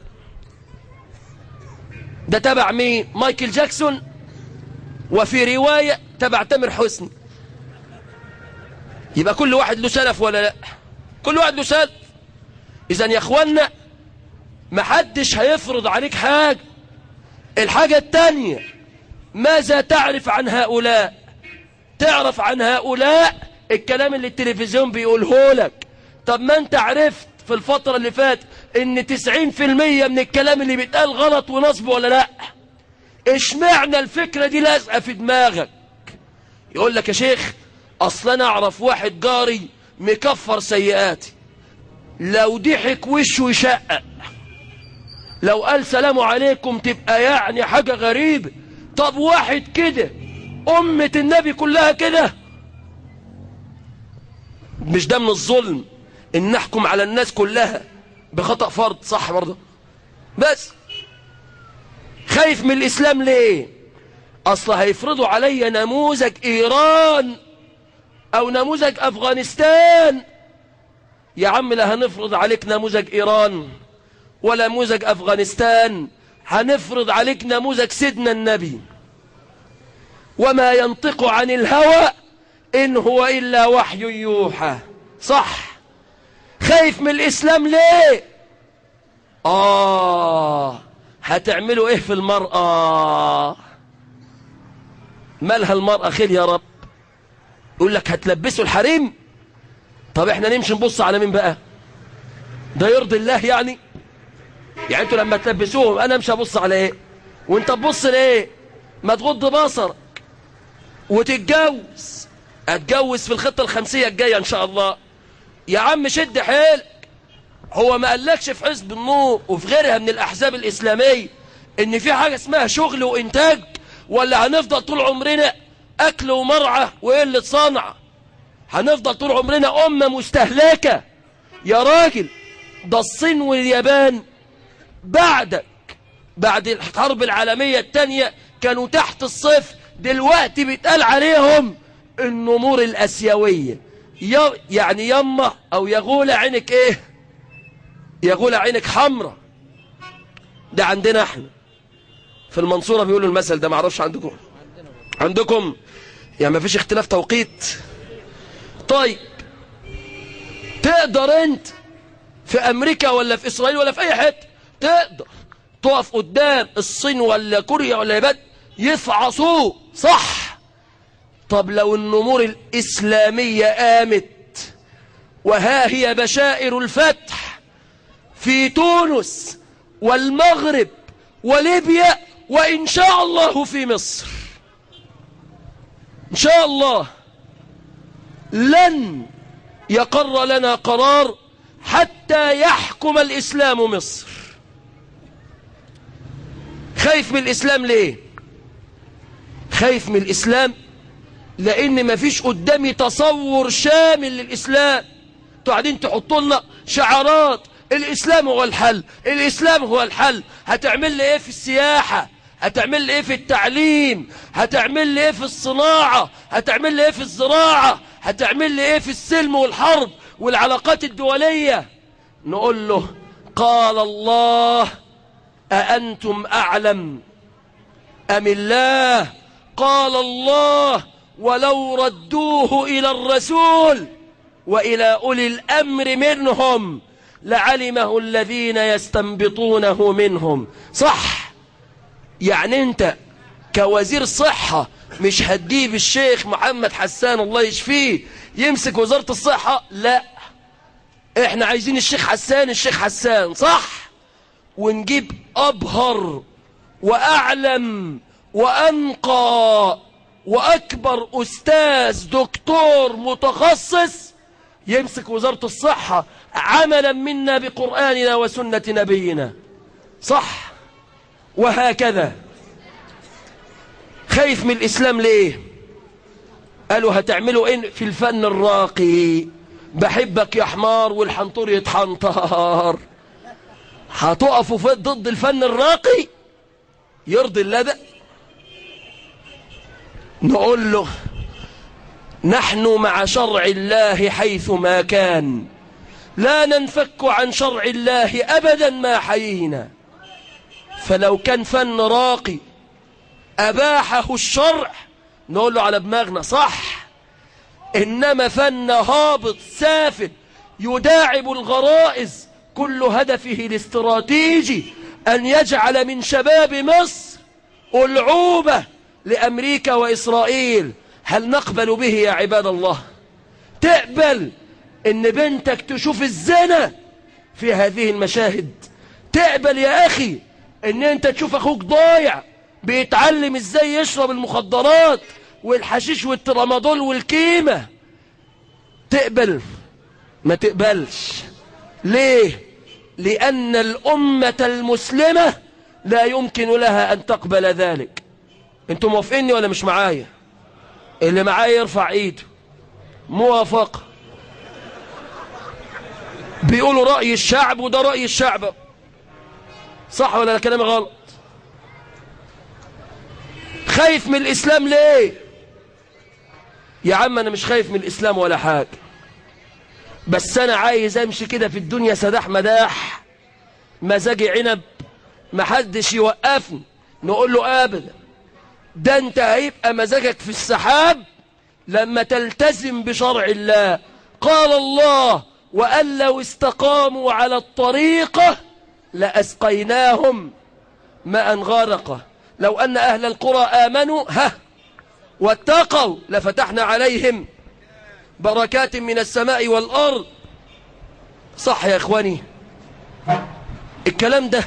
ده تبع مين مايكل جاكسون وفي رواية تبع تامر حسني يبقى كل واحد له سلف ولا لا كل واحد له سلف اذا يا اخوانا محدش هيفرض عليك حاجة الحاجة التانية ماذا تعرف عن هؤلاء تعرف عن هؤلاء الكلام اللي التلفزيون بيقوله لك طب ما انت عرفت في الفترة اللي فات ان 90% من الكلام اللي بيتقال غلط ونصب ولا لا اشمعنى الفكرة دي لازقة في دماغك يقول لك يا شيخ اصلا انا اعرف واحد جاري مكفر سيئاتي لو ضحك وشه يشقق لو قال سلام عليكم تبقى يعني حاجة غريبة طب واحد كده أمة النبي كلها كده مش ده من الظلم إن نحكم على الناس كلها بخطأ فرد صح برضه بس خايف من الإسلام ليه أصل هيفرضوا علي نموذج إيران أو نموذج أفغانستان يا عم لا هنفرض عليك نموذج إيران ولا نموذج أفغانستان هنفرض عليك نموذج سيدنا النبي وما ينطق عن الهوى إن هو إلا وحي يوحى صح خايف من الإسلام ليه آه هتعملوا إيه في المرأة مالها المرأة خير يا رب يقول لك هتلبسوا الحريم طب احنا نمشي نبص على مين بقى ده يرضي الله يعني يعني انتوا لما تلبسوهم انا مش هبص على ايه وانت تبص لايه ما تغض بصرك وتتجوز اتجوز في الخطة الخمسية الجاية ان شاء الله يا عم شد حيلك هو ما قالكش في حزب النور وفي غيرها من الاحزاب الاسلامية ان في حاجة اسمها شغل وانتاج ولا هنفضل طول عمرنا اكل ومرعى وقلة صنعة هنفضل طول عمرنا امة مستهلكة يا راجل ده الصين واليابان بعدك بعد الحرب العالمية التانية كانوا تحت الصفر دلوقتي بيتقال عليهم النمور الأسيوية ي- يعني يما أو يغول عينك إيه يغول عينك حمرة ده عندنا احنا في المنصورة بيقولوا المثل ده معرفش عندكم عندكم يعني ما فيش اختلاف توقيت طيب تقدر انت في امريكا ولا في اسرائيل ولا في اي حته تقدر تقف قدام الصين ولا كوريا ولا اليابان يفعصوه صح طب لو النمور الاسلاميه قامت وها هي بشائر الفتح في تونس والمغرب وليبيا وان شاء الله في مصر ان شاء الله لن يقر لنا قرار حتى يحكم الإسلام مصر خايف من الإسلام ليه خايف من الإسلام لأن مفيش قدامي تصور شامل للإسلام انتوا قاعدين تحطوا لنا شعارات الإسلام هو الحل الإسلام هو الحل هتعمل لي إيه في السياحة هتعمل لي إيه في التعليم هتعمل لي إيه في الصناعة هتعمل لي إيه في الزراعة هتعمل لي إيه في السلم والحرب والعلاقات الدولية نقول له قال الله أأنتم أعلم أم الله قال الله ولو ردوه إلى الرسول وإلى أولي الأمر منهم لعلمه الذين يستنبطونه منهم صح يعني أنت كوزير صحة مش هتجيب الشيخ محمد حسان الله يشفيه يمسك وزارة الصحة لا احنا عايزين الشيخ حسان الشيخ حسان صح ونجيب أبهر وأعلم وأنقى وأكبر أستاذ دكتور متخصص يمسك وزارة الصحة عملا منا بقرآننا وسنة نبينا صح وهكذا خايف من الإسلام ليه قالوا هتعملوا ايه في الفن الراقي بحبك يا حمار والحنطور يتحنطر هتقفوا في ضد الفن الراقي يرضي الله ده نقول له نحن مع شرع الله حيث ما كان لا ننفك عن شرع الله أبدا ما حيينا فلو كان فن راقي أباحه الشرع نقول له على دماغنا صح إنما فن هابط سافل يداعب الغرائز كل هدفه الاستراتيجي أن يجعل من شباب مصر ألعوبة لأمريكا وإسرائيل هل نقبل به يا عباد الله تقبل ان بنتك تشوف الزنا في هذه المشاهد تقبل يا اخي ان انت تشوف اخوك ضايع بيتعلم ازاي يشرب المخدرات والحشيش والترامادول والكيمة تقبل ما تقبلش ليه لأن الأمة المسلمة لا يمكن لها أن تقبل ذلك انتم موافقيني ولا مش معايا اللي معايا يرفع ايده موافقة بيقولوا رأي الشعب وده رأي الشعب صح ولا كلامي غلط خايف من الإسلام ليه يا عم أنا مش خايف من الإسلام ولا حاجة بس أنا عايز أمشي كده في الدنيا سداح مداح مزاجي عنب محدش يوقفني نقول له أبدا ده أنت هيبقى مزاجك في السحاب لما تلتزم بشرع الله قال الله وأن لو استقاموا على الطريقة لأسقيناهم ماء غارقة لو أن أهل القرى آمنوا ها واتقوا لفتحنا عليهم بركات من السماء والأرض صح يا إخواني الكلام ده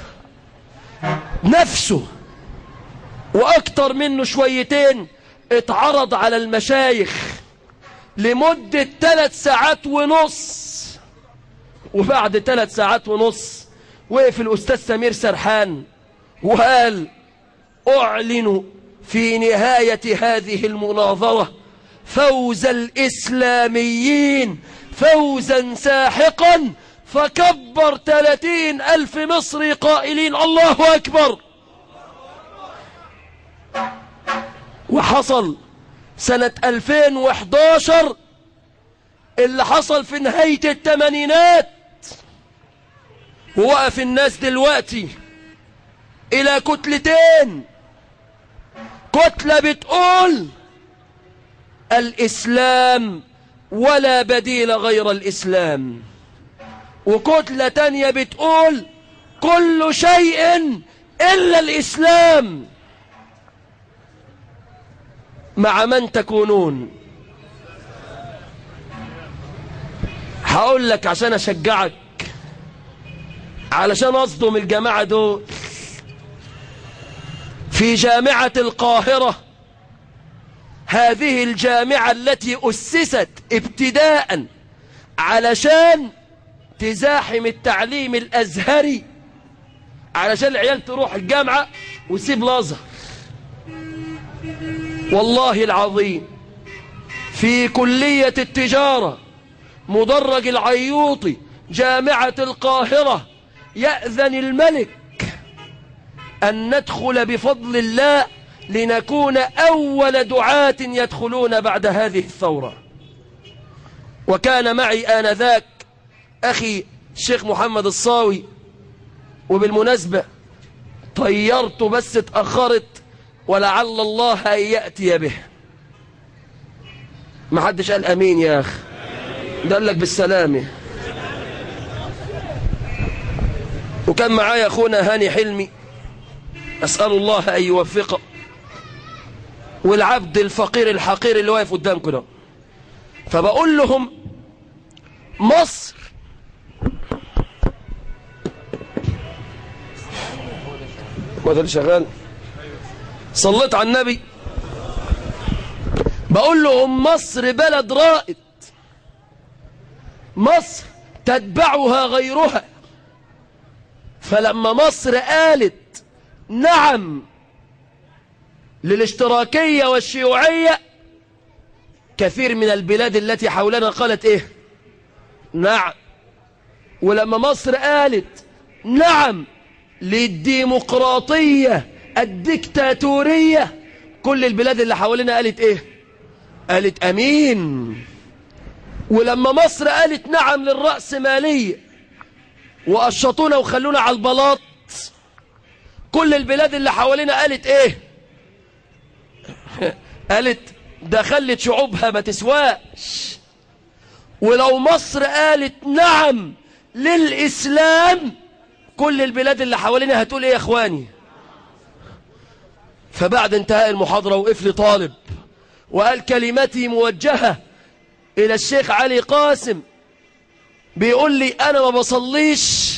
نفسه وأكتر منه شويتين اتعرض على المشايخ لمدة ثلاث ساعات ونص وبعد ثلاث ساعات ونص وقف الأستاذ سمير سرحان وقال أعلن في نهاية هذه المناظرة فوز الإسلاميين فوزا ساحقا فكبر ثلاثين ألف مصري قائلين الله أكبر وحصل سنة 2011 اللي حصل في نهاية الثمانينات ووقف الناس دلوقتي إلى كتلتين كتلة بتقول الإسلام ولا بديل غير الإسلام وكتلة تانية بتقول كل شيء إلا الإسلام مع من تكونون هقول لك عشان أشجعك علشان أصدم الجماعة دول في جامعة القاهرة هذه الجامعة التي أسست ابتداء علشان تزاحم التعليم الأزهري علشان العيال تروح الجامعة وتسيب الأزهر والله العظيم في كلية التجارة مدرج العيوطي جامعة القاهرة يأذن الملك أن ندخل بفضل الله لنكون أول دعاة يدخلون بعد هذه الثورة وكان معي آنذاك أخي الشيخ محمد الصاوي وبالمناسبة طيرت بس اتأخرت ولعل الله أن يأتي به ما حدش قال أمين يا أخي ده قال لك بالسلامة وكان معايا أخونا هاني حلمي أسأل الله أن يوفقه والعبد الفقير الحقير اللي واقف قدامكم ده فبقول لهم مصر ما ده اللي شغال صليت على النبي بقول لهم مصر بلد رائد مصر تتبعها غيرها فلما مصر قالت نعم للاشتراكية والشيوعية كثير من البلاد التي حولنا قالت ايه نعم ولما مصر قالت نعم للديمقراطية الدكتاتورية كل البلاد اللي حوالينا قالت ايه قالت امين ولما مصر قالت نعم للرأسمالية وقشطونا وخلونا على البلاط كل البلاد اللي حوالينا قالت ايه قالت ده خلت شعوبها ما تسواش ولو مصر قالت نعم للإسلام كل البلاد اللي حوالينا هتقول ايه يا اخواني فبعد انتهاء المحاضرة وقف لي طالب وقال كلمتي موجهة إلى الشيخ علي قاسم بيقول لي أنا ما بصليش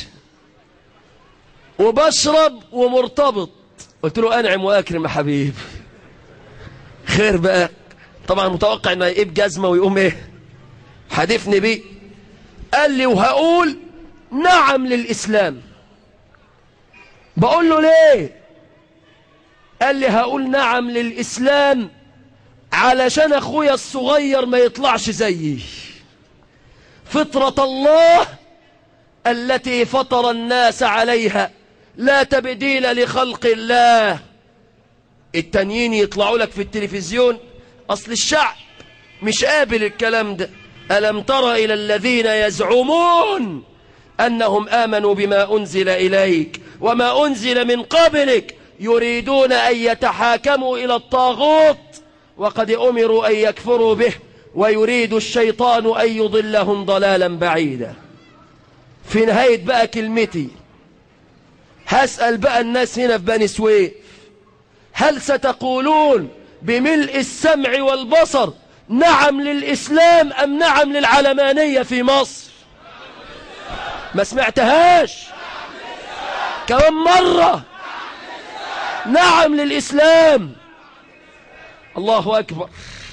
وبشرب ومرتبط قلت له أنعم وأكرم يا حبيب خير بقى طبعا متوقع انه يقيب جزمة ويقوم ايه حدفني بيه قال لي وهقول نعم للإسلام بقول له ليه قال لي هقول نعم للإسلام علشان أخويا الصغير ما يطلعش زيي فطرة الله التي فطر الناس عليها لا تبديل لخلق الله التانيين يطلعوا لك في التلفزيون أصل الشعب مش قابل الكلام ده ألم تر إلى الذين يزعمون أنهم آمنوا بما أنزل إليك وما أنزل من قبلك يريدون أن يتحاكموا إلى الطاغوت وقد أمروا أن يكفروا به ويريد الشيطان أن يضلهم ضلالا بعيدا في نهاية بقى كلمتي هسأل بقى الناس هنا في بني سويف هل ستقولون بملء السمع والبصر نعم للإسلام أم نعم للعلمانية في مصر ما سمعتهاش كمان مرة نعم للإسلام الله أكبر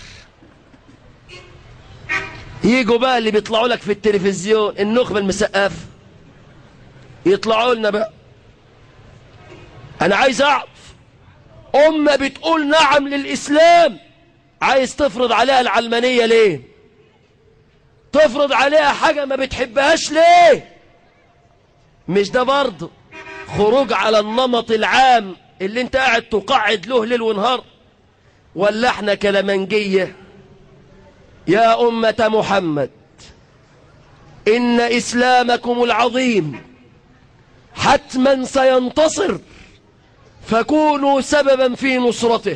يجوا بقى اللي بيطلعوا لك في التلفزيون النخبة المسقفة يطلعوا لنا بقى أنا عايز أعرف أمة بتقول نعم للإسلام عايز تفرض عليها العلمانية ليه تفرض عليها حاجة ما بتحبهاش ليه مش ده برضه خروج على النمط العام اللي انت قاعد تقعد له ليل ونهار ولا احنا كلمنجية يا أمة محمد إن إسلامكم العظيم حتما سينتصر فكونوا سببا في نصرته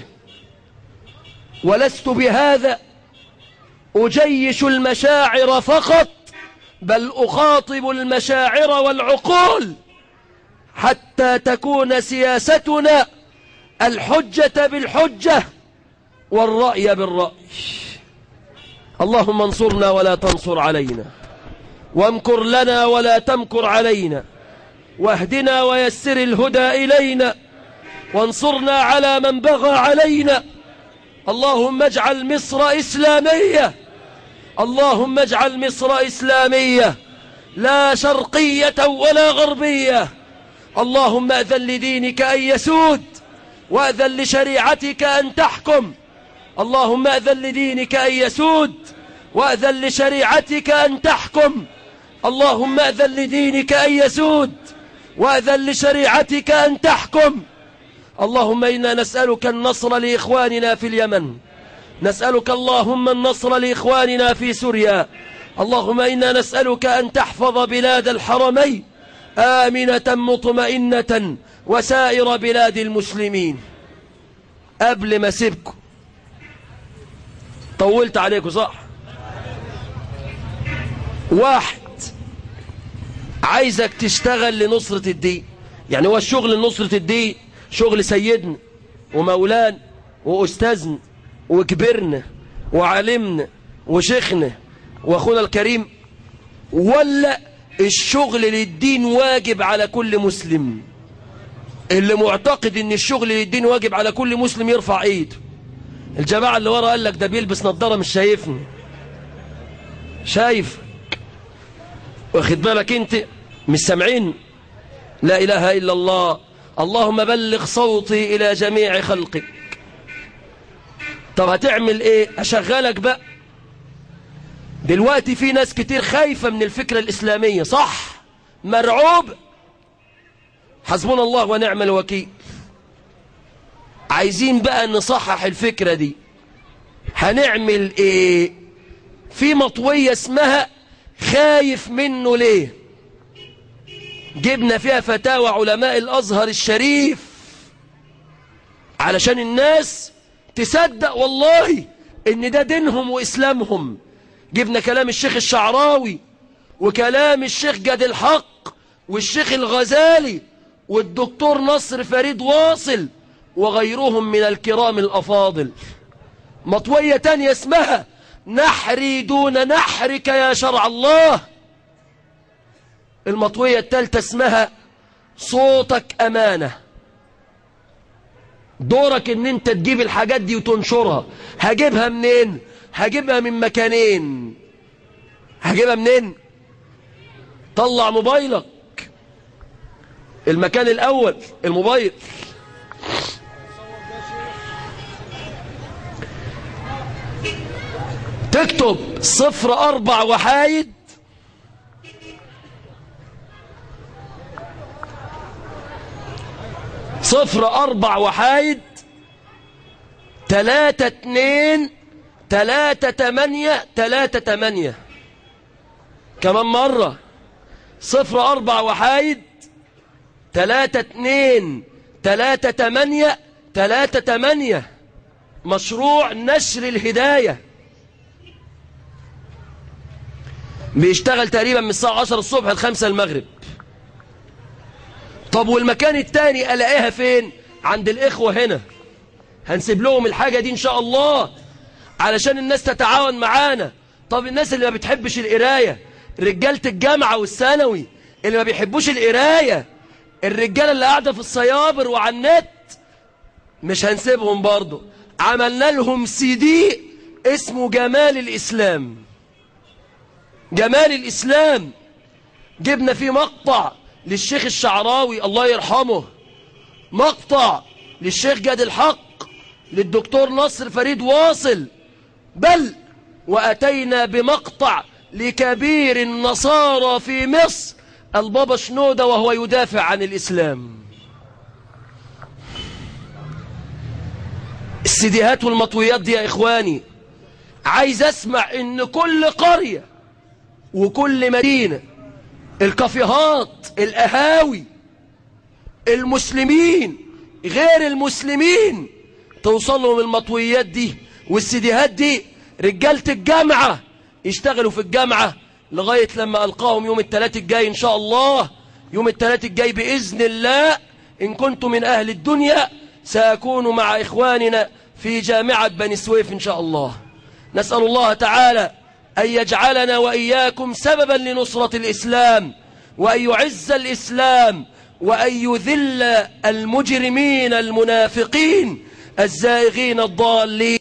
ولست بهذا أجيش المشاعر فقط بل أخاطب المشاعر والعقول حتى تكون سياستنا الحجة بالحجة والرأي بالرأي اللهم انصرنا ولا تنصر علينا وامكر لنا ولا تمكر علينا واهدنا ويسر الهدى إلينا وانصرنا على من بغى علينا اللهم اجعل مصر إسلامية اللهم اجعل مصر إسلامية لا شرقية ولا غربية اللهم أذن لدينك أن يسود وأذن لشريعتك أن تحكم اللهم أذن لدينك أن يسود وأذن لشريعتك أن تحكم اللهم أذن لدينك أن يسود وأذن لشريعتك أن تحكم اللهم إنا نسألك النصر لإخواننا في اليمن نسألك اللهم النصر لإخواننا في سوريا اللهم إنا نسألك أن تحفظ بلاد الحرمين آمنة مطمئنة وسائر بلاد المسلمين قبل ما سيبكم طولت عليكم صح واحد عايزك تشتغل لنصرة الدين يعني هو الشغل لنصرة الدين شغل سيدنا ومولانا وأستاذنا وكبرنا وعلمنا وشيخنا وأخونا الكريم ولا الشغل للدين واجب على كل مسلم اللي معتقد ان الشغل للدين واجب على كل مسلم يرفع ايده الجماعة اللي ورا قال لك ده بيلبس نظارة مش شايفني شايف واخد بالك انت مش سامعين لا اله الا الله اللهم بلغ صوتي الى جميع خلقك طب هتعمل ايه اشغلك بقى دلوقتي في ناس كتير خايفة من الفكرة الإسلامية صح مرعوب حسبنا الله ونعم الوكيل عايزين بقى نصحح الفكرة دي هنعمل ايه في مطوية اسمها خايف منه ليه جبنا فيها فتاوى علماء الأزهر الشريف علشان الناس تصدق والله ان ده دينهم واسلامهم جبنا كلام الشيخ الشعراوي وكلام الشيخ جاد الحق والشيخ الغزالي والدكتور نصر فريد واصل وغيرهم من الكرام الأفاضل مطوية تانية اسمها نحري دون نحرك يا شرع الله المطوية التالتة اسمها صوتك أمانة دورك ان انت تجيب الحاجات دي وتنشرها هجيبها منين هجيبها من مكانين هجيبها منين طلع موبايلك المكان الاول الموبايل تكتب صفر اربع وحايد صفر اربع وحايد تلاتة اتنين تلاتة تمانية تلاتة تمانية كمان مرة صفر اربع وحايد تلاتة اتنين تلاتة تمانية تلاتة تمانية مشروع نشر الهداية بيشتغل تقريبا من الساعة عشر الصبح لخمسة المغرب طب والمكان التاني ألاقيها فين عند الإخوة هنا هنسيب لهم الحاجة دي إن شاء الله علشان الناس تتعاون معانا طب الناس اللي ما بتحبش القراية رجالة الجامعة والثانوي اللي ما بيحبوش القراية الرجالة اللي قاعدة في السيابر وعلى النت مش هنسيبهم برضو عملنا لهم سي دي اسمه جمال الإسلام جمال الإسلام جبنا فيه مقطع للشيخ الشعراوي الله يرحمه مقطع للشيخ جاد الحق للدكتور نصر فريد واصل بل وأتينا بمقطع لكبير النصارى في مصر البابا شنودة وهو يدافع عن الإسلام السيديهات والمطويات دي يا إخواني عايز أسمع إن كل قرية وكل مدينة الكافيهات القهاوي المسلمين غير المسلمين توصل لهم المطويات دي والسيديهات دي رجالة الجامعة يشتغلوا في الجامعة لغاية لما ألقاهم يوم الثلاث الجاي إن شاء الله يوم الثلاث الجاي بإذن الله إن كنت من أهل الدنيا سأكون مع إخواننا في جامعة بني سويف إن شاء الله نسأل الله تعالى أن يجعلنا وإياكم سببا لنصرة الإسلام وأن يعز الإسلام وأن يذل المجرمين المنافقين الزائغين الضالين